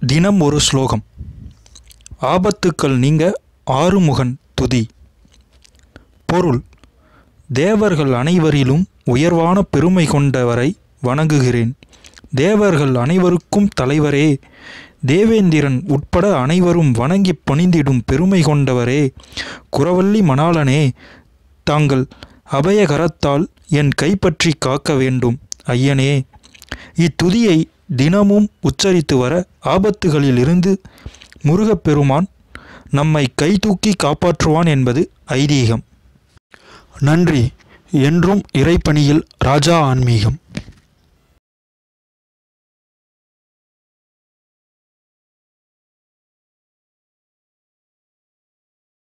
தினம் ஒரு ஸ்லோகம் ஆபத்துக்கள் நீங்க ஆறுமுகன் துதி பொருள் தேவர்கள் அனைவரிலும் உயர்வான பெருமை கொண்டவரை வணங்குகிறேன் தேவர்கள் அனைவருக்கும் தலைவரே தேவேந்திரன் உட்பட அனைவரும் வணங்கிப் பணிந்திடும் பெருமை கொண்டவரே குரவள்ளி மணாளனே தாங்கள் அபயகரத்தால் என் கைப்பற்றி காக்க வேண்டும் ஐயனே இத்துதியை தினமும் உச்சரித்து வர ஆபத்துகளிலிருந்து முருகப்பெருமான் நம்மை கைதூக்கி காப்பாற்றுவான் என்பது ஐதீகம் நன்றி என்றும் இறைப்பணியில் ராஜா ஆன்மீகம்